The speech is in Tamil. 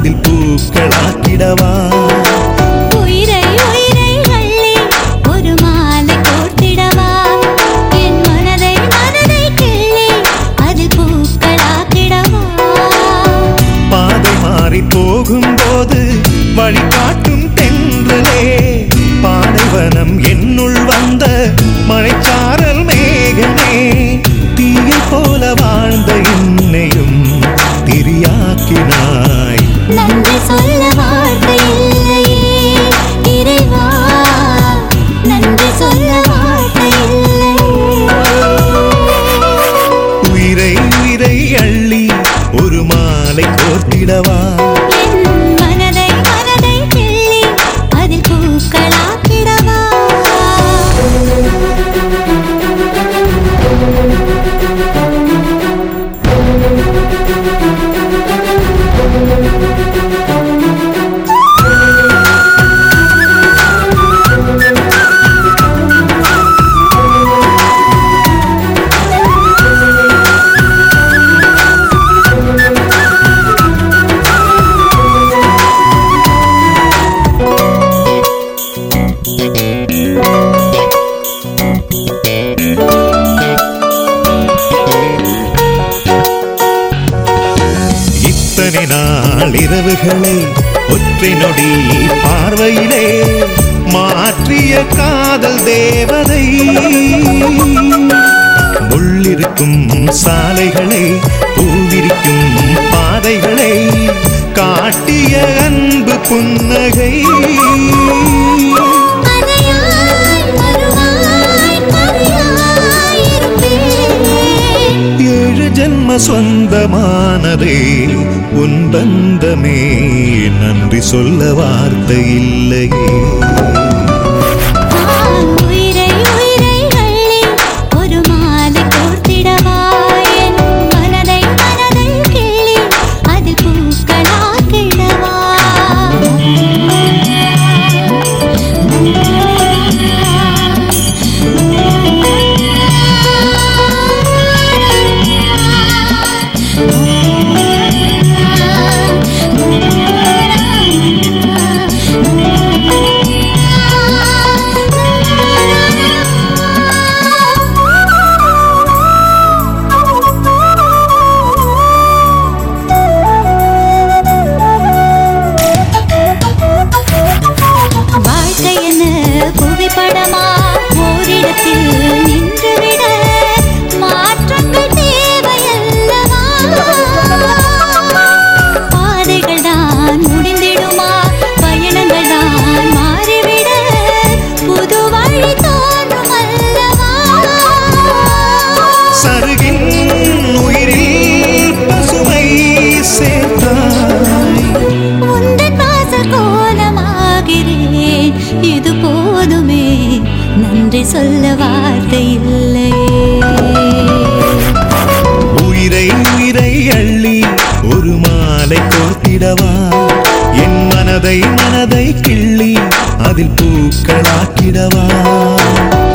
அதில் பூக்களாக்கிடவா உயிரை உயிரை அள்ளி ஒரு மாலை கோர்த்திடவா என் மனதை மனதை கிள்ளி அதில் பூக்களாக்கிடவா பாதை மாறி போகும்போது வழிகாட்டும் தென்றலே பாலைவனம் என்னுள் வந்த மழைச்சாரல் மேகமே தீயை போல வாழ்ந்த என்னையும் திரியாக்கினாய் நன்றி சொல்ல வார்த்தை இல்லையே இறைவா நன்றி சொல்ல வார்த்தை இல்லையே உயிரை உயிரை அள்ளி ஒரு மாலை கோர்த்திடவா என் மனதை மனதை கிள்ளி அதில் பூக்களாக்கிடவா இத்தனை நாள் இரவுகளை ஒற்றை நொடி பார்வையிலே மாற்றிய காதல் தேவதை முள்ளிருக்கும் சாலைகளை பூவிரிக்கும் பாதைகளை காட்டிய அன்பு புன்னகை மறையாய் வருவாய் மறையாய் இருப்பேன் ஏழு ஜென்ம சொந்தமானதே உன் பந்தமே நன்றி சொல்ல வார்த்தை இல்லையே உயிரை உயிரை அள்ளி ஒரு மாலை கோர்த்திடவா என் மனதை மனதை கிள்ளி அது பூக்களாக்கிடவா வாழ்க்கை என்ன புவிப்படமா ஓரிடத்தில் நின்றுவிட மாற்றங்கள் தேவையல்லவா பாதைகள் தான் முடிந்திடுமா பயணங்கள் தான் மாறிவிட புது வழி தோன்றும் அல்லவா சருகின் உயிரில் பசுமை சேர்த்தாய் உந்தன் வாசல் கோலமாகிறேன் இது போதுமே நன்றி சொல்ல வார்த்தை இல்லையே உயிரை உயிரை அள்ளி ஒரு மாலை கோர்த்திடவா என் மனதை மனதை கிள்ளி அதில் பூக்களாக்கிடவா